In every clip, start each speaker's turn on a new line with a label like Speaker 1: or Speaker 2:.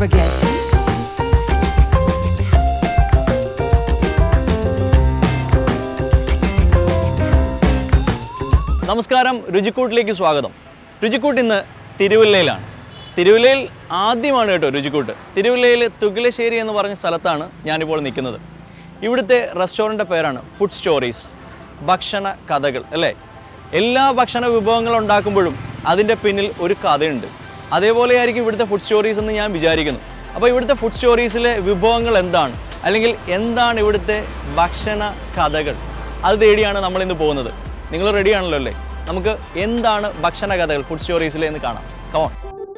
Speaker 1: spaghetti.
Speaker 2: നമസ്കാരം രുചിക്കൂട്ടിലേക്ക് സ്വാഗതം രുചിക്കൂട്ട് ഇന്ന് തിരുവല്ലയിലാണ് തിരുവല്ലയിൽ ആദ്യമാണ് കേട്ടോ രുചിക്കൂട്ട് തിരുവല്ലയിൽ തുകിലശ്ശേരി എന്ന് പറഞ്ഞ സ്ഥലത്താണ് ഞാനിപ്പോൾ നിൽക്കുന്നത് ഇവിടുത്തെ റെസ്റ്റോറൻറ്റ് പേരാണ് ഫുഡ് സ്റ്റോറീസ് ഭക്ഷണ കഥകൾ അല്ലേ എല്ലാ ഭക്ഷണ വിഭവങ്ങൾ ഉണ്ടാക്കുമ്പോഴും അതിൻ്റെ പിന്നിൽ ഒരു കഥയുണ്ട് അതേപോലെ ആയിരിക്കും ഇവിടുത്തെ ഫുഡ് സ്റ്റോറീസ് എന്ന് ഞാൻ വിചാരിക്കുന്നു അപ്പോൾ ഇവിടുത്തെ ഫുഡ് സ്റ്റോറീസിലെ വിഭവങ്ങൾ എന്താണ് അല്ലെങ്കിൽ എന്താണ് ഇവിടുത്തെ ഭക്ഷണ കഥകൾ അത് തേടിയാണ് നമ്മൾ ഇന്ന് പോകുന്നത് നിങ്ങൾ റെഡിയാണല്ലോ അല്ലേ നമുക്ക് എന്താണ് ഭക്ഷണ കഥകൾ ഫുഡ് സ്റ്റോറീസിലെ എന്ന് കാണാം കമോൺ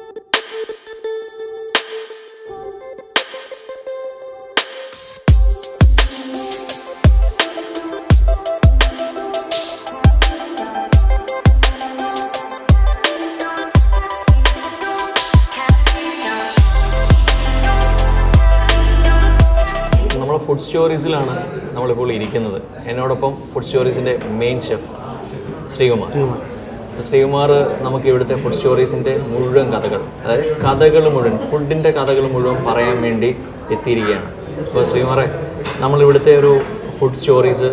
Speaker 2: നമ്മൾ ഫുഡ് സ്റ്റോറീസിലാണ് നമ്മളിപ്പോൾ ഇരിക്കുന്നത് എന്നോടൊപ്പം ഫുഡ് സ്റ്റോറീസിൻ്റെ മെയിൻ ഷെഫ് ശ്രീകുമാർ ശ്രീകുമാർ നമുക്ക് ഇവിടുത്തെ ഫുഡ് സ്റ്റോറീസിൻ്റെ മുഴുവൻ കഥകൾ അതായത് കഥകൾ മുഴുവൻ ഫുഡിൻ്റെ കഥകൾ മുഴുവൻ പറയാൻ വേണ്ടി എത്തിയിരിക്കുകയാണ് അപ്പോൾ ശ്രീകുമാറെ നമ്മളിവിടുത്തെ ഒരു ഫുഡ് സ്റ്റോറീസ്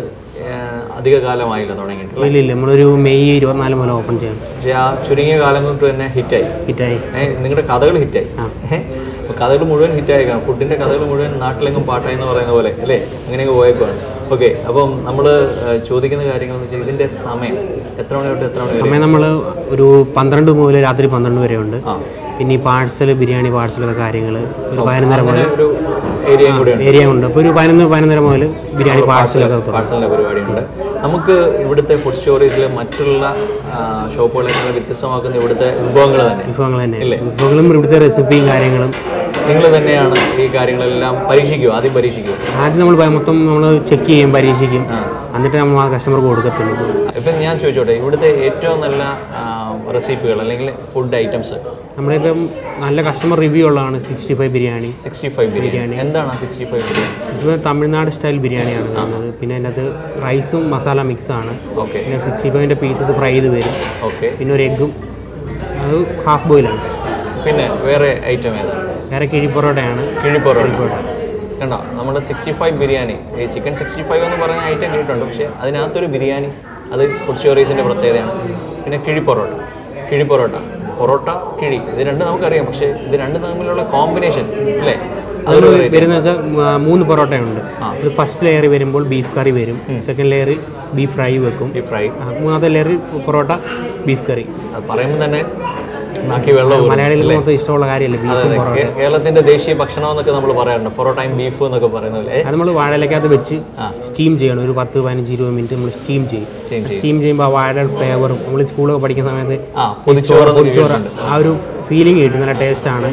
Speaker 2: അധിക കാലമായില്ല തുടങ്ങിയിട്ട്
Speaker 3: ഇല്ല ഇല്ല നമ്മളൊരു മെയ് ഇരുപത്തിനാല് മുതൽ ഓപ്പൺ ചെയ്യാം
Speaker 2: പക്ഷേ ആ ചുരുങ്ങിയ കാലം കൊണ്ട് തന്നെ ഹിറ്റായി
Speaker 3: ഹിറ്റായി
Speaker 2: ഏഹ് നിങ്ങളുടെ കഥകൾ ഹിറ്റായി അപ്പോൾ കഥകൾ മുഴുവൻ ഹിറ്റായി കാണും ഫുഡിൻ്റെ കഥകൾ മുഴുവൻ നാട്ടിലെങ്ങും പാട്ടായി എന്ന് പറയുന്ന പോലെ അല്ലേ അങ്ങനെയൊക്കെ പോയേക്കാണ് ഓക്കെ അപ്പം നമ്മൾ ചോദിക്കുന്ന കാര്യങ്ങൾ എന്ന് വെച്ചാൽ ഇതിൻ്റെ സമയം എത്ര മണി തൊട്ട് എത്ര മണി വരെ
Speaker 3: സമയം നമ്മൾ ഒരു പന്ത്രണ്ട് മുതൽ രാത്രി പന്ത്രണ്ട് വരെ ഉണ്ട്
Speaker 2: ആ.
Speaker 3: പിന്നെ ഈ പാഴ്സൽ ബിരിയാണി പാഴ്സലൊക്കെ കാര്യങ്ങൾ ഒരു പതിനൊന്നര
Speaker 2: അങ്ങനെ
Speaker 3: മുതൽ
Speaker 2: ഒരു ഏരിയയും കൂടെയുണ്ട്
Speaker 3: ഏരിയ ഉണ്ട് അപ്പോൾ ഒരു പതിനൊന്ന് പതിനൊന്നര മുതൽ ബിരിയാണി പാഴ്സലൊക്കെ തുടങ്ങും.
Speaker 2: പാഴ്സലിൻ്റെ പരിപാടിയുണ്ട് നമുക്ക് ഇവിടുത്തെ ഫുഡ് സ്റ്റോറീസിൽ മറ്റുള്ള ഷോപ്പുകളെക്കാൾ വ്യത്യസ്തമാക്കുന്ന ഇവിടുത്തെ വിഭവങ്ങൾ തന്നെ
Speaker 3: വിഭവങ്ങൾ തന്നെ വിഭവങ്ങളും ഇവിടുത്തെ റെസിപ്പിയും കാര്യങ്ങളും
Speaker 2: നിങ്ങൾ തന്നെയാണ് ഈ കാര്യങ്ങളെല്ലാം പരീക്ഷിക്കുക ആദ്യം പരീക്ഷിക്കുക
Speaker 3: ആദ്യം നമ്മൾ മൊത്തം നമ്മൾ ചെക്ക് ചെയ്യും പരീക്ഷിക്കും എന്നിട്ട് നമ്മൾ ആ കസ്റ്റമർക്ക് കൊടുക്കത്തുള്ളൂ
Speaker 2: ഇപ്പം ഞാൻ ചോദിച്ചോട്ടെ ഇവിടുത്തെ ഏറ്റവും നല്ല റെസിപ്പികൾ അല്ലെങ്കിൽ ഫുഡ് ഐറ്റംസ്
Speaker 3: നമ്മളിപ്പം നല്ല കസ്റ്റമർ റിവ്യൂ ഉള്ളതാണ് sixty five biryani
Speaker 2: sixty five biryani എന്താണ് sixty five biryani
Speaker 3: sixty five Tamil Nadu style ബിരിയാണിയാണ് വരുന്നത് പിന്നെ അതിനകത്ത് റൈസും മസാല മിക്സ് ആണ്
Speaker 2: ഓക്കെ
Speaker 3: പിന്നെ സിക്സ്റ്റി ഫൈവിൻ്റെ പീസസ് ഫ്രൈ ചെയ്ത് വരും
Speaker 2: ഓക്കെ
Speaker 3: പിന്നെ ഒരു എഗ്ഗും അത് ഹാഫ് ബോയിലാണ്
Speaker 2: പിന്നെ വേറെ ഐറ്റം ഏതാണ്
Speaker 3: വേറെ കിഴി പൊറോട്ടയാണ്
Speaker 2: കിഴിപ്പൊറോട്ട കണ്ടോ നമ്മുടെ സിക്സ്റ്റി ഫൈവ് ബിരിയാണി ഈ ചിക്കൻ സിക്സ്റ്റി ഫൈവ് എന്ന് പറയുന്ന ഐറ്റം കേട്ടിട്ടുണ്ട് പക്ഷേ അതിനകത്തൊരു ബിരിയാണി അത് ഫുഡ് സ്റ്റോറീസിൻ്റെ പ്രത്യേകതയാണ് പിന്നെ കിഴി പൊറോട്ട കിഴി പൊറോട്ട പൊറോട്ട കിഴി ഇത് രണ്ടും നമുക്കറിയാം പക്ഷേ ഇത് രണ്ടും തമ്മിലുള്ള കോമ്പിനേഷൻ അല്ലേ
Speaker 3: അതിൽ
Speaker 2: അതൊരു
Speaker 3: വരുന്ന വെച്ചാൽ മൂന്ന് പൊറോട്ടയുണ്ട് ഇത് ഫസ്റ്റ് ലെയർ വരുമ്പോൾ ബീഫ് കറി വരും സെക്കൻഡ് ലെയറിൽ ബീഫ് ഫ്രൈ വെക്കും
Speaker 2: ഈ ഫ്രൈ
Speaker 3: ആ, മൂന്നാമത്തെ ലെയറിൽ പൊറോട്ട ബീഫ് കറി
Speaker 2: അത് പറയുമ്പോൾ തന്നെ നാക്കി വെള്ളം ഊറും.
Speaker 3: മലയാളികൾക്ക് മൊത്തം ഇഷ്ടമുള്ള കാര്യമല്ല
Speaker 2: അതെ
Speaker 3: ബീഫും
Speaker 2: അതെ
Speaker 3: പൊറോട്ട
Speaker 2: കേ- കേരളത്തിന്റെ ദേശീയ ഭക്ഷണം എന്നൊക്കെ നമ്മൾ പറയാറുണ്ട് പൊറോട്ടയും ബീഫും എന്നൊക്കെ പറയുന്നത്
Speaker 3: അത് നമ്മൾ വാഴയിലക്കകത്ത് വെച്ച് സ്റ്റീം ചെയ്യണം ഒരു പത്ത് പതിനഞ്ച് ഇരുപത് മിനിറ്റ് നമ്മൾ സ്റ്റീം ചെയ്യും
Speaker 2: Steam
Speaker 3: സ്റ്റീം ചെയ്യുമ്പോൾ ആ വാഴയുടെ ഫ്ലേവറും നമ്മൾ സ്കൂളൊക്കെ പഠിക്കുന്ന സമയത്ത്
Speaker 2: ആ പൊതിച്ചോറ് എന്നൊക്കെ
Speaker 3: ചോറ്
Speaker 2: കേട്ടിട്ടുണ്ട്.
Speaker 3: ആ ഒരു ഫീലിംഗ് കിട്ടും നല്ല ടേസ്റ്റാണ്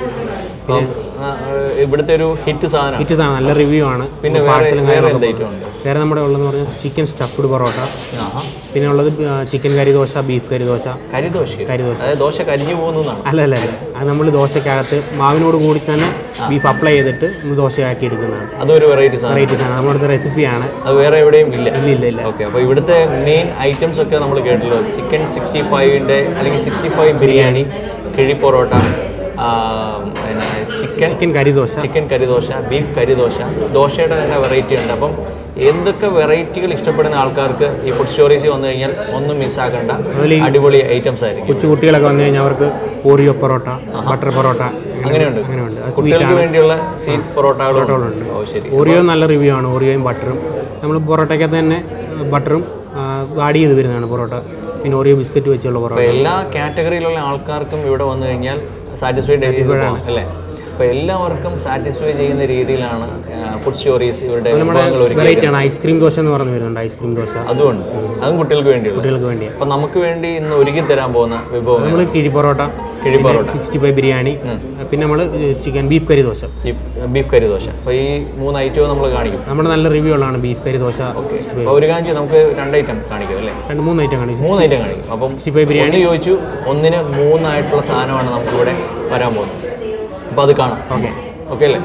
Speaker 2: അപ്പം, ആ, ഇവിടുത്തെ ഒരു ഹിറ്റ് സാധനം
Speaker 3: ഹിറ്റ് സാധനം നല്ല റിവ്യൂ ആണ്
Speaker 2: പിന്നെ വേറെ
Speaker 3: പാഴ്സലും
Speaker 2: വേറെ
Speaker 3: കാര്യങ്ങളൊക്കെ
Speaker 2: എന്ത് ഐറ്റം ഉണ്ട്
Speaker 3: വേറെ നമ്മുടെ ഉള്ളതെന്ന് പറഞ്ഞാൽ ചിക്കൻ സ്റ്റഫ്ഡ് പൊറോട്ട
Speaker 2: ആഹാ.
Speaker 3: പിന്നെ ഉള്ളത് chicken curry dosa beef curry dosa
Speaker 2: karidosa
Speaker 3: karidosa
Speaker 2: അതായത് ദോശ കരിഞ്ഞു പോകുന്നതാണ്
Speaker 3: അല്ല അല്ല അല്ല അത് നമ്മൾ ദോശക്കകത്ത് മാവിനോട് കൂടി തന്നെ ബീഫ് അപ്ലൈ ചെയ്തിട്ട് നമ്മൾ ദോശയാക്കി എടുക്കുന്നതാണ്
Speaker 2: അതൊരു വെറൈറ്റി സാധനം
Speaker 3: വെറൈറ്റീസ് ആണ് നമ്മുടെ റെസിപ്പിയാണ്
Speaker 2: അത് വേറെ എവിടെയും ഇല്ല
Speaker 3: ഇല്ല ഇല്ല ഇല്ല
Speaker 2: ഓക്കെ അപ്പോൾ ഇവിടുത്തെ മെയിൻ ഐറ്റംസ് ഒക്കെ നമ്മൾ കേട്ടല്ലോ ചിക്കൻ സിക്സ്റ്റി ഫൈവിൻ്റെ അല്ലെങ്കിൽ സിക്സ്റ്റി ഫൈവ് ബിരിയാണി കിഴി പൊറോട്ട ആ, പിന്നെ chicken
Speaker 3: chicken curry dosa
Speaker 2: chicken karidosa beef karidosa ദോശയുടെ തന്നെ വെറൈറ്റി ഉണ്ട് അപ്പം എന്തൊക്കെ വെറൈറ്റികൾ ഇഷ്ടപ്പെടുന്ന ആൾക്കാർക്ക് ഈ ഫുഡ് സ്റ്റോറീസിൽ വന്നു കഴിഞ്ഞാൽ ഒന്നും മിസ്സാക്കണ്ട അടിപൊളി ഐറ്റംസ് ആയിരിക്കും
Speaker 3: കൊച്ചുകുട്ടികളൊക്കെ വന്നു കഴിഞ്ഞാൽ അവർക്ക് ഓറിയോ പൊറോട്ട ബട്ടർ പൊറോട്ട
Speaker 2: അങ്ങനെയുണ്ട്
Speaker 3: അങ്ങനെയുണ്ട് അത്
Speaker 2: കുട്ടികൾക്ക് വേണ്ടിയുള്ള സീറ്റ് പൊറോട്ടകളുണ്ട് ഓ ശരി
Speaker 3: ഓറിയോ നല്ല റിവ്യൂ ആണ് ഓറിയോയും ബട്ടറും നമ്മൾ പൊറോട്ടയ്ക്കകത്ത് തന്നെ ബട്ടറും ആഡ് ചെയ്ത് വരുന്നതാണ് പൊറോട്ട പിന്നെ ഓറിയോ ബിസ്ക്കറ്റ് വെച്ചുള്ള പൊറോട്ട
Speaker 2: അപ്പോൾ എല്ലാ കാറ്റഗറിയിലുള്ള ആൾക്കാർക്കും ഇവിടെ വന്നു കഴിഞ്ഞാൽ സാറ്റിസ്ഫൈഡ് അല്ലേ അപ്പോൾ എല്ലാവർക്കും സാറ്റിസ്ഫൈ ചെയ്യുന്ന രീതിയിലാണ് ഫുഡ് സ്റ്റോറീസ് ഇവരുടെ വിഭവങ്ങൾ ഒരുക്കി
Speaker 3: വെറൈറ്റി ആണ് ഐസ്ക്രീം ദോശ എന്ന് പറഞ്ഞു വരുന്നുണ്ട് ഐസ്ക്രീം ദോശ
Speaker 2: അതുകൊണ്ട് അതും കുട്ടികൾക്ക് വേണ്ടിയുള്ളത്
Speaker 3: കുട്ടികൾക്ക് വേണ്ടിയാണ്
Speaker 2: അപ്പം നമുക്ക് വേണ്ടി ഇന്ന് ഒരുക്കി തരാൻ പോകുന്ന വിഭവം
Speaker 3: നമ്മൾ കിഴി പൊറോട്ട
Speaker 2: കിഴി പൊറോട്ട
Speaker 3: സിക്സ്റ്റി ഫൈവ് ബിരിയാണി പിന്നെ നമ്മൾ chicken beef curry dosa
Speaker 2: beef curry dosa അപ്പോൾ ഈ മൂന്ന് ഐറ്റവും നമ്മൾ കാണിക്കും
Speaker 3: നമ്മുടെ നല്ല റിവ്യൂ ഉള്ളതാണ് beef curry dosa sixty five
Speaker 2: അപ്പോൾ ഒരു കാര്യം ചെയ്യ്, നമുക്ക് രണ്ട് ഐറ്റം കാണിക്കും അല്ലേ
Speaker 3: രണ്ട് മൂന്ന് ഐറ്റം കാണിച്ചു
Speaker 2: മൂന്ന് ഐറ്റം കാണിക്കും അപ്പം
Speaker 3: സിക്സ്റ്റി ഫൈവ് ബിരിയാണി
Speaker 2: ഒന്ന് ചോദിച്ചു ഒന്നിന് മൂന്നായിട്ടുള്ള സാധനമാണ് നമുക്കിവിടെ വരാൻ പോകുന്നത് അപ്പോൾ അത് കാണാം
Speaker 3: ഓക്കെ
Speaker 2: ഓക്കെ അല്ലേ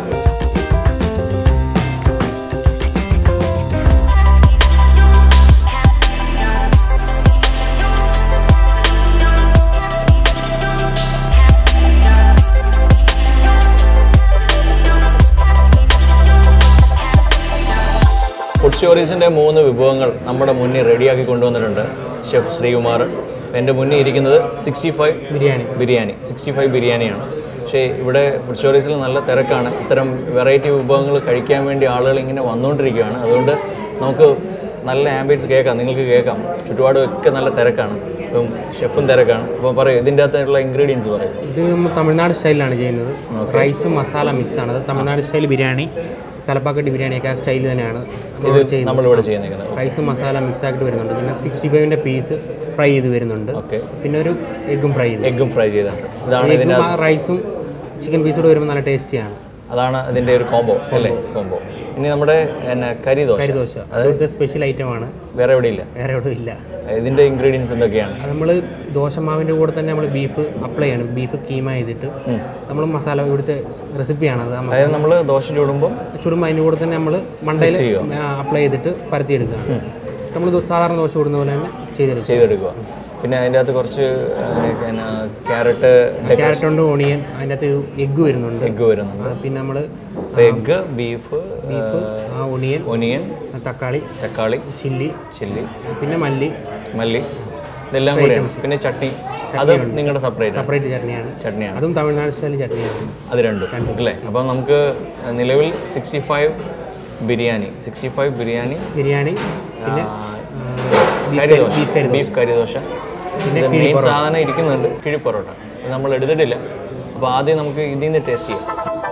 Speaker 2: ഫുഡ് സ്റ്റോറീസിൻ്റെ മൂന്ന് വിഭവങ്ങൾ നമ്മുടെ മുന്നിൽ റെഡിയാക്കി കൊണ്ടുവന്നിട്ടുണ്ട് ഷെഫ് ശ്രീകുമാർ എൻ്റെ മുന്നിൽ ഇരിക്കുന്നത് sixty five
Speaker 3: biryani
Speaker 2: biryani sixty five ബിരിയാണിയാണ് പക്ഷേ ഇവിടെ ഫുഡ് സ്റ്റോറീസിൽ നല്ല തിരക്കാണ് ഇത്തരം വെറൈറ്റി വിഭവങ്ങൾ കഴിക്കാൻ വേണ്ടി ആളുകൾ ഇങ്ങനെ വന്നുകൊണ്ടിരിക്കുകയാണ് അതുകൊണ്ട് നമുക്ക് നല്ല ആംബിയൻസ് കേൾക്കാം നിങ്ങൾക്ക് കേൾക്കാം ചുറ്റുപാടും ഒക്കെ നല്ല തിരക്കാണ് ഇപ്പം ഷെഫും തിരക്കാണ് അപ്പോൾ പറയും ഇതിൻ്റെ അകത്തുള്ള ഇൻഗ്രീഡിയൻസ് പറയും
Speaker 3: ഇത് നമ്മൾ തമിഴ്നാട് സ്റ്റൈലിലാണ് ചെയ്യുന്നത് റൈസ് മസാല മിക്സ് ആണ് അത് തമിഴ്നാട് സ്റ്റൈൽ ബിരിയാണി തലപ്പാക്കട്ടി ബിരിയാണിയൊക്കെ ആ സ്റ്റൈൽ തന്നെയാണ് നമ്മൾ ചെയ്യുന്നത്
Speaker 2: നമ്മളിവിടെ ചെയ്യുന്നത്
Speaker 3: റൈസ് മസാല മിക്സ് ആക്കിയിട്ട് വരുന്നുണ്ട് പിന്നെ സിക്സ്റ്റി ഫൈവിൻ്റെ പീസ് ഫ്രൈ ചെയ്ത് വരുന്നുണ്ട്
Speaker 2: ഓക്കെ
Speaker 3: പിന്നെ ഒരു എഗ്ഗും ഫ്രൈ ചെയ്ത്
Speaker 2: എഗ്ഗും ഫ്രൈ ചെയ്തിട്ടുണ്ട് ഇതാണ് ഇതിൻ്റെ
Speaker 3: എഗ്ഗും റൈസും ചിക്കൻ പീസോട് വരുമ്പോൾ നല്ല ടേസ്റ്റിയാണ്
Speaker 2: അതാണ് അതിൻ്റെ ഒരു കോംബോ അല്ലേ കോംബോ ഇനി നമ്മുടെ പിന്നെ കരി ദോശ
Speaker 3: ദോശ അതൊരു സ്പെഷ്യൽ ഐറ്റമാണ്
Speaker 2: വേറെ എവിടെ ഇല്ല
Speaker 3: വേറെ എവിടെ ഇല്ല
Speaker 2: ഇതിൻ്റെ ഇൻഗ്രീഡിയൻസ് എന്തൊക്കെയാണ്
Speaker 3: അത് നമ്മൾ ദോശമാവിൻ്റെ കൂടെ തന്നെ നമ്മൾ ബീഫ് അപ്ലൈ ചെയ്യണം ബീഫ് കീമ ചെയ്തിട്ട് നമ്മൾ മസാല ഇവിടുത്തെ റെസിപ്പിയാണ് അത് ആ മസാല
Speaker 2: അതായത് നമ്മൾ ദോശ ചൂടുമ്പോൾ
Speaker 3: ചുടുമ്പോൾ അതിൻ്റെ കൂടെ തന്നെ നമ്മൾ മണ്ടയിൽ അപ്ലൈ ചെയ്തിട്ട് പരത്തിയെടുക്കുക നമ്മൾ സാധാരണ ദോശ കൂടുന്ന പോലെ തന്നെ ചെയ്തെടുക്കുക
Speaker 2: ചെയ്തെടുക്കുക പിന്നെ അതിൻ്റെ അകത്ത് കുറച്ച് ആ, പിന്നെ ക്യാരറ്റ്
Speaker 3: ക്യാരറ്റ് ഉണ്ട് ഓണിയൻ അതിൻ്റെ അകത്ത് എഗ്ഗ് വരുന്നുണ്ട്
Speaker 2: എഗ്ഗ് വരുന്നുണ്ട്
Speaker 3: ആ, പിന്നെ നമ്മൾ
Speaker 2: എഗ്ഗ് ബീഫ്
Speaker 3: ആ ഒണിയൻ
Speaker 2: ഒനിയൻ
Speaker 3: തക്കാളി
Speaker 2: തക്കാളി
Speaker 3: ചില്ലി
Speaker 2: ചില്ലി
Speaker 3: പിന്നെ മല്ലി
Speaker 2: മല്ലി ഇതെല്ലാം കൂടെയാണ് പിന്നെ ചട്നി അത് നിങ്ങളുടെ സെപ്പറേറ്റ്
Speaker 3: സെപ്പറേറ്റ് ചട്നിയാണ്
Speaker 2: ചട്നിയാണ്
Speaker 3: അതും തമിഴ്നാട് സ്റ്റൈൽ ചട്നിയാണ്
Speaker 2: അത് രണ്ടും അല്ലേ അപ്പോൾ നമുക്ക് നിലവിൽ sixty five biryani sixty five biryani
Speaker 3: biryani പിന്നെ
Speaker 2: കരി ദോശ ബീഫ് കരി ദോശ
Speaker 3: പിന്നെ
Speaker 2: ഇത് മെയിൻ സാധനം ഇരിക്കുന്നുണ്ട് കിഴി പൊറോട്ട ഇത് നമ്മൾ എടുത്തിട്ടില്ല അപ്പോൾ ആദ്യം നമുക്ക് ഇതിൽ നിന്ന് ടേസ്റ്റ് ചെയ്യാം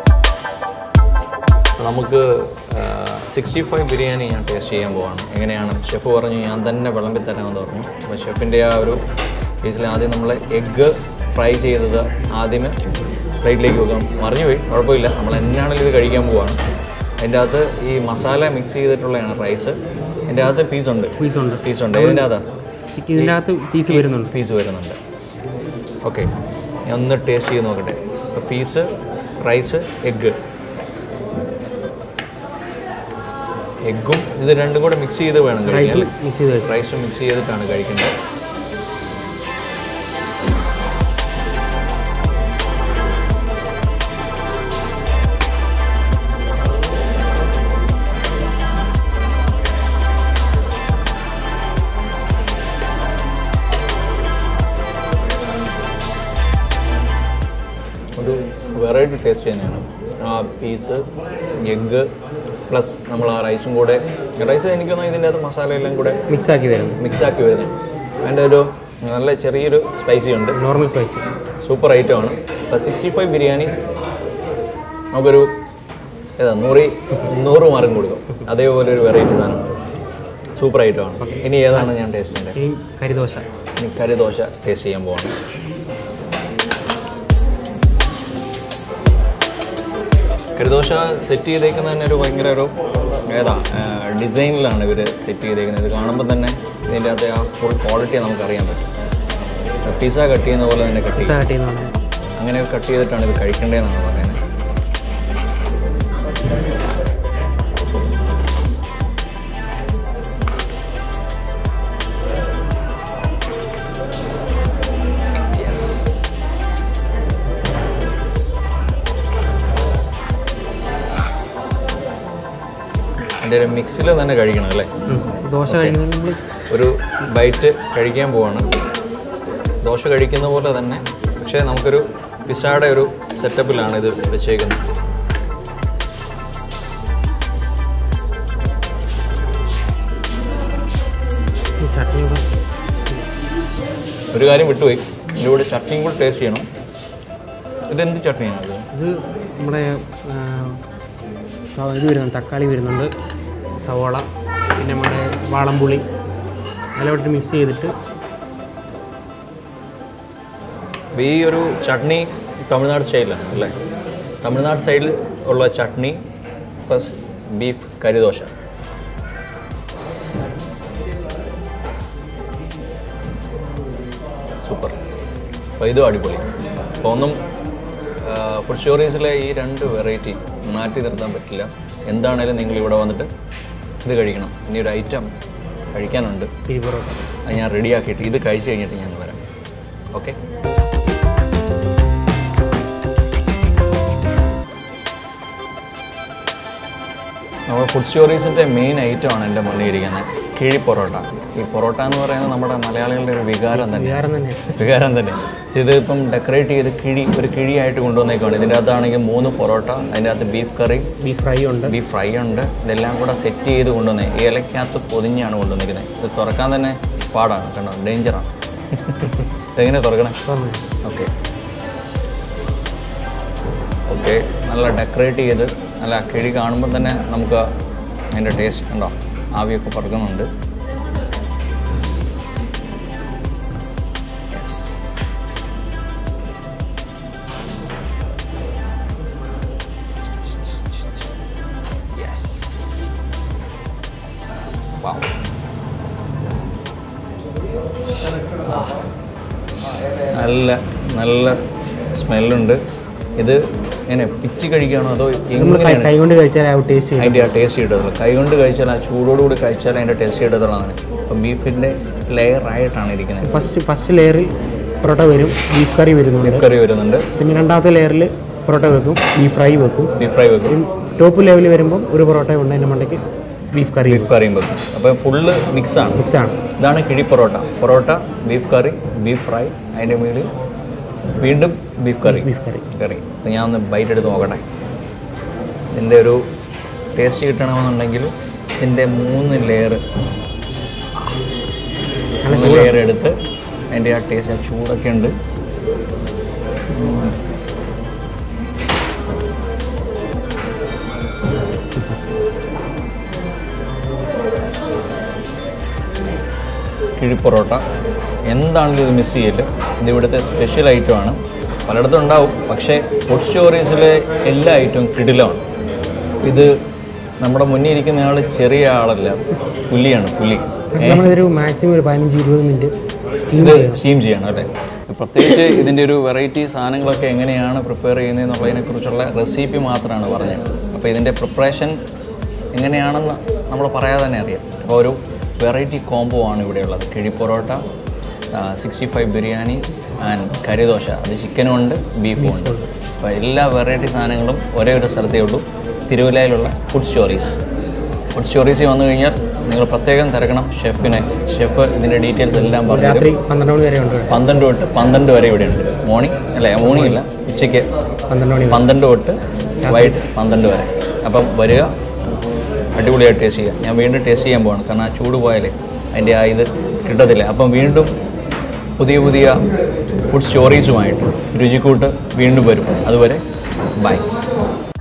Speaker 2: നമുക്ക് സിക്സ്റ്റി ഫൈവ് ബിരിയാണി ഞാൻ ടേസ്റ്റ് ചെയ്യാൻ പോവാണ് എങ്ങനെയാണ് ഷെഫ് പറഞ്ഞു ഞാൻ തന്നെ വിളമ്പി തരാമെന്ന് പറഞ്ഞു അപ്പോൾ ഷെഫിൻ്റെ ആ ഒരു പീസിൽ ആദ്യം നമ്മൾ എഗ്ഗ് ഫ്രൈ ചെയ്തത് ആദ്യമേ പ്ലേറ്റിലേക്ക് വെക്കാം മറിഞ്ഞു പോയി കുഴപ്പമില്ല നമ്മൾ എന്നാണെങ്കിലും ഇത് കഴിക്കാൻ പോവാണ് അതിൻ്റെ അകത്ത് ഈ മസാല മിക്സ് ചെയ്തിട്ടുള്ളതാണ് റൈസ് അതിൻ്റെ അകത്ത് പീസുണ്ട്
Speaker 3: പീസുണ്ട്
Speaker 2: പീസുണ്ട് ഇതിൻ്റെ അകത്ത്
Speaker 3: ചിക്കൻ ഇതിൻ്റെ അകത്ത് പീസ് വരുന്നുണ്ട്
Speaker 2: പീസ് വരുന്നുണ്ട് ഓക്കെ ഞാൻ ഒന്ന് ടേസ്റ്റ് ചെയ്ത് നോക്കട്ടെ അപ്പോൾ പീസ് റൈസ് എഗ്ഗ് എഗ്ഗും ഇത് രണ്ടും കൂടെ മിക്സ് ചെയ്ത് വേണം കഴിക്കാൻ
Speaker 3: റൈസ് മിക്സ് ചെയ്ത് വെച്ചു
Speaker 2: റൈസും മിക്സ് ചെയ്തിട്ടാണ് കഴിക്കേണ്ടത് ഒരു വെറൈറ്റി ടേസ്റ്റ് തന്നെയാണ് ആ പീസ് എഗ്ഗ് പ്ലസ് നമ്മൾ ആ റൈസും കൂടെ റൈസ് എനിക്കൊന്നും ഇതിൻ്റെ അകത്ത് മസാല എല്ലാം കൂടെ
Speaker 3: മിക്സ് ആക്കി വരുന്നു
Speaker 2: മിക്സ് ആക്കി വരുന്നത് അതിൻ്റെ ഒരു നല്ല ചെറിയൊരു സ്പൈസി ഉണ്ട്
Speaker 3: നോർമൽ സ്പൈസി
Speaker 2: സൂപ്പർ ഐറ്റമാണ് അപ്പോൾ സിക്സ്റ്റി ഫൈവ് ബിരിയാണി നമുക്കൊരു ഏതാ നൂറ് നൂറ് മാർക്കും കൊടുക്കും അതേപോലെ ഒരു വെറൈറ്റി സാധനമാണ് സൂപ്പർ ഐറ്റമാണ് ഇനി ഏതാണ് ഞാൻ ടേസ്റ്റ് ചെയ്യേണ്ടത്
Speaker 3: ഇനി കരിദോശ
Speaker 2: ഇനി കറി ദോശ ടേസ്റ്റ് ചെയ്യാൻ പോവാണ് കറിദോശ സെറ്റ് ചെയ്തേക്കുന്ന തന്നെ ഒരു ഭയങ്കര ഒരു ഏതാ ഡിസൈനിലാണ് ഇവർ സെറ്റ് ചെയ്തേക്കുന്നത് ഇത് കാണുമ്പോൾ തന്നെ ഇതിൻ്റെ അകത്തെ ആ ഫുൾ ക്വാളിറ്റി നമുക്ക് അറിയാൻ പറ്റും പിസ്സ കട്ട് ചെയ്യുന്ന പോലെ തന്നെ കട്ട് ചെയ്യും
Speaker 3: സ്റ്റാർട്ട് ചെയ്യുന്നതാണ്
Speaker 2: അങ്ങനെ കട്ട് ചെയ്തിട്ടാണ് ഇത് കഴിക്കേണ്ടതെന്നാണ് പറയുന്നത് എൻ്റെ ഒരു മിക്സിൽ തന്നെ കഴിക്കണം അല്ലേ
Speaker 3: ഉം. ദോശ കഴിക്കുന്നത് നമ്മൾ
Speaker 2: ഒരു ബൈറ്റ് കഴിക്കാൻ പോവാണ് ദോശ കഴിക്കുന്ന പോലെ തന്നെ പക്ഷേ നമുക്കൊരു പിസ്സയുടെ ഒരു സെറ്റപ്പിലാണ് ഇത് വെച്ചേക്കുന്നത്
Speaker 3: ഈ ചട്നി കൂടെ
Speaker 2: ഒരു കാര്യം വിട്ടുപോയി ഇതിൻ്റെ കൂടെ ചട്നിയും കൂടെ ടേസ്റ്റ് ചെയ്യണം ഇതെന്ത് ചട്നിയാണ് ഇത്
Speaker 3: ഇത് നമ്മുടെ ആ, സവ- ഇത് വരുന്നുണ്ട് തക്കാളി വരുന്നുണ്ട് സവോള പിന്നെ നമ്മുടെ വാളംപുളി എല്ലാം ഇട്ട് മിക്സ് ചെയ്തിട്ട്
Speaker 2: അപ്പോൾ ഈ ഒരു ചട്നി തമിഴ്നാട് സ്റ്റൈലിലാണ് അല്ലേ തമിഴ്നാട് സ്റ്റൈലിൽ ഉള്ള chutney plus beef karidosa super അപ്പോൾ ഇതും അടിപൊളി അപ്പോൾ ഒന്നും ഫുഡ് സ്റ്റോറീസിലെ ഈ രണ്ട് വെറൈറ്റി മാറ്റി നിർത്താൻ പറ്റില്ല എന്താണേലും നിങ്ങൾ ഇവിടെ വന്നിട്ട് ഇത് കഴിക്കണം ഇനി ഒരു ഐറ്റം കഴിക്കാനുണ്ട്
Speaker 3: പിരി പൊറോട്ട
Speaker 2: അത് ഞാൻ റെഡിയാക്കിയിട്ട് ഇത് കഴിച്ച് കഴിഞ്ഞിട്ട് ഞാൻ വരാം ഓക്കെ നമ്മൾ ഫുഡ് സ്റ്റോറീസിൻ്റെ മെയിൻ ഐറ്റമാണ് എൻ്റെ മുന്നിൽ ഇരിക്കുന്നത് കിഴി പൊറോട്ട ഈ പൊറോട്ട എന്ന് പറയുന്നത് നമ്മുടെ മലയാളികളുടെ ഒരു വികാരം തന്നെ
Speaker 3: വികാരം തന്നെ
Speaker 2: വികാരം തന്നെ ഇത് ഇപ്പം ഡെക്കറേറ്റ് ചെയ്ത് കിഴി ഒരു കിഴിയായിട്ട് കൊണ്ടുവന്നേക്കാണ് ഇതിൻ്റെ അകത്താണെങ്കിൽ മൂന്ന് പൊറോട്ട അതിൻ്റെ അകത്ത് ബീഫ് കറി
Speaker 3: ബീഫ് ഫ്രൈ ഉണ്ട്
Speaker 2: ബീഫ് ഫ്രൈ ഉണ്ട് ഇതെല്ലാം കൂടെ സെറ്റ് ചെയ്ത് കൊണ്ടുവന്നേ ഈ ഇലക്കകത്ത് പൊതിഞ്ഞാണ് കൊണ്ടുവന്നിരിക്കുന്നത് ഇത് തുറക്കാൻ തന്നെ പാടാണ് കണ്ടോ ഡേഞ്ചറാണ് ഇതെങ്ങനെ തുറക്കണേ
Speaker 3: തുറന്നു
Speaker 2: ഓക്കെ ഓക്കെ നല്ല ഡെക്കറേറ്റ് ചെയ്ത് നല്ല കിഴി കാണുമ്പോൾ തന്നെ നമുക്ക് അതിൻ്റെ ടേസ്റ്റ് ഉണ്ടോ ആവിയൊക്കെ പറക്കുന്നുണ്ട് Wow. നല്ല നല്ല സ്മെല്ലുണ്ട് ഇത് എങ്ങനെ പിച്ച് കഴിക്കുകയാണോ അതോ
Speaker 3: നമ്മൾ
Speaker 2: എങ്ങനെയാണ്
Speaker 3: കൈ കൊണ്ട് കഴിച്ചാൽ ആ ടേസ്റ്റ് ചെയ്യും
Speaker 2: അതിൻ്റെ ആ ടേസ്റ്റ് കിട്ടത്തുള്ളൂ കൈ കൊണ്ട് കഴിച്ചാൽ ആ ചൂടോടുകൂടി കഴിച്ചാൽ അതിൻ്റെ ടേസ്റ്റ് കിട്ടത്തുള്ളതാണ് അപ്പം ബീഫിൻ്റെ ലെയർ ആയിട്ടാണ് ഇരിക്കുന്നത്
Speaker 3: ഫസ്റ്റ് ഫസ്റ്റ് ലെയറിൽ പൊറോട്ട വരും ബീഫ് കറി വരുന്നുണ്ട്
Speaker 2: ബീഫ് കറി വരുന്നുണ്ട്
Speaker 3: പിന്നെ രണ്ടാമത്തെ ലെയറിൽ പൊറോട്ട വെക്കും ബീഫ് ഫ്രൈ വെക്കും
Speaker 2: ബീഫ് ഫ്രൈ വെക്കും
Speaker 3: ടോപ്പ് ലെവലിൽ വരുമ്പം ഒരു പൊറോട്ട ഉണ്ട് അതിൻ്റെ മണ്ടയ്ക്ക് ബീഫ് കറി
Speaker 2: ബീഫ് കറിയും വെക്കും അപ്പം ഫുള്ള് മിക്സാണ്
Speaker 3: മിക്സാണ്
Speaker 2: ഇതാണ് kizhi parotta parotta beef curry beef fry അതിൻ്റെ മുകളിൽ വീണ്ടും ബീഫ് കറി
Speaker 3: ബീഫ് കറി
Speaker 2: കറി അപ്പോൾ ഞാൻ ഒന്ന് ബൈറ്റ് എടുത്ത് നോക്കട്ടെ ഇതിൻ്റെ ഒരു ടേസ്റ്റ് കിട്ടണമെന്നുണ്ടെങ്കിൽ ഇതിൻ്റെ മൂന്ന് ലെയർ മൂന്ന് ലെയർ എടുത്ത് അതിൻ്റെ ആ ടേസ്റ്റ് ആ ചൂടൊക്കെ ഉണ്ട് ഉം. കിഴിപ്പൊറോട്ട എന്താണെങ്കിലും ഇത് മിസ് ചെയ്യില്ല ഇത് ഇവിടുത്തെ സ്പെഷ്യൽ ഐറ്റമാണ് പലയിടത്തും ഉണ്ടാവും പക്ഷേ ഫുഡ് സ്റ്റോറീസിലെ എല്ലാ ഐറ്റവും കിടിലമാണ് ഇത് നമ്മുടെ മുന്നിൽ ഇരിക്കുന്ന ആൾ ചെറിയ ആളല്ല പുലിയാണ് പുലി
Speaker 3: നമ്മളിതൊരു മാക്സിമം ഒരു പതിനഞ്ച് ഇരുപത് മിനിറ്റ് സ്റ്റീം
Speaker 2: ഇത്
Speaker 3: ചെയ്യണം
Speaker 2: സ്റ്റീം ചെയ്യണം അല്ലേ പ്രത്യേകിച്ച് ഇതിൻ്റെ ഒരു വെറൈറ്റി സാധനങ്ങളൊക്കെ എങ്ങനെയാണ് പ്രിപ്പയർ ചെയ്യുന്നതെന്നുള്ളതിനെക്കുറിച്ചുള്ള റെസിപ്പി മാത്രമാണ് പറഞ്ഞത് അപ്പോൾ ഇതിൻ്റെ പ്രിപ്പറേഷൻ എങ്ങനെയാണെന്ന് നമ്മൾ പറയാതെ തന്നെ അറിയാം അപ്പോൾ ഒരു വെറൈറ്റി കോംബോ ആണ് ഇവിടെയുള്ളത് kizhi parotta sixty five biryani and karidosa അത് ചിക്കനും ഉണ്ട് ബീഫും ഉണ്ട് അപ്പോൾ എല്ലാ വെറൈറ്റി സാധനങ്ങളും ഒരേ ഒരു സ്ഥലത്തേ ഉള്ളൂ തിരുവല്ലയിലുള്ള ഫുഡ് സ്റ്റോറീസ് ഫുഡ് സ്റ്റോറീസിൽ വന്നു കഴിഞ്ഞാൽ നിങ്ങൾ പ്രത്യേകം തിരക്കണം ഷെഫിനെ ഷെഫ് ഇതിൻ്റെ ഡീറ്റെയിൽസ് എല്ലാം പറഞ്ഞു തരും.
Speaker 3: രാത്രി പന്ത്രണ്ട് മണി വരെ ഉണ്ട് ഇവിടെ.
Speaker 2: പന്ത്രണ്ട് തൊട്ട് പന്ത്രണ്ട് വരെ ഇവിടെ ഉണ്ട് മോർണിംഗ് അല്ലേ മോർണിംഗ് ഇല്ല ഉച്ചയ്ക്ക്
Speaker 3: പന്ത്രണ്ട് മണി വരെ
Speaker 2: പന്ത്രണ്ട് തൊട്ട് വൈകിട്ട് പന്ത്രണ്ട് വരെ അപ്പം വരിക അടിപൊളിയായിട്ട് ടേസ്റ്റ് ചെയ്യുക ഞാൻ വീണ്ടും ടേസ്റ്റ് ചെയ്യാൻ പോവാണ് കാരണം ആ ചൂട് പോയാലേ അതിൻ്റെ ആ ഇത് കിട്ടത്തില്ല അപ്പം വീണ്ടും പുതിയ പുതിയ ഫുഡ് സ്റ്റോറീസുമായിട്ട് രുചിക്കൂട്ട് വീണ്ടും വരും അതുവരെ ബൈ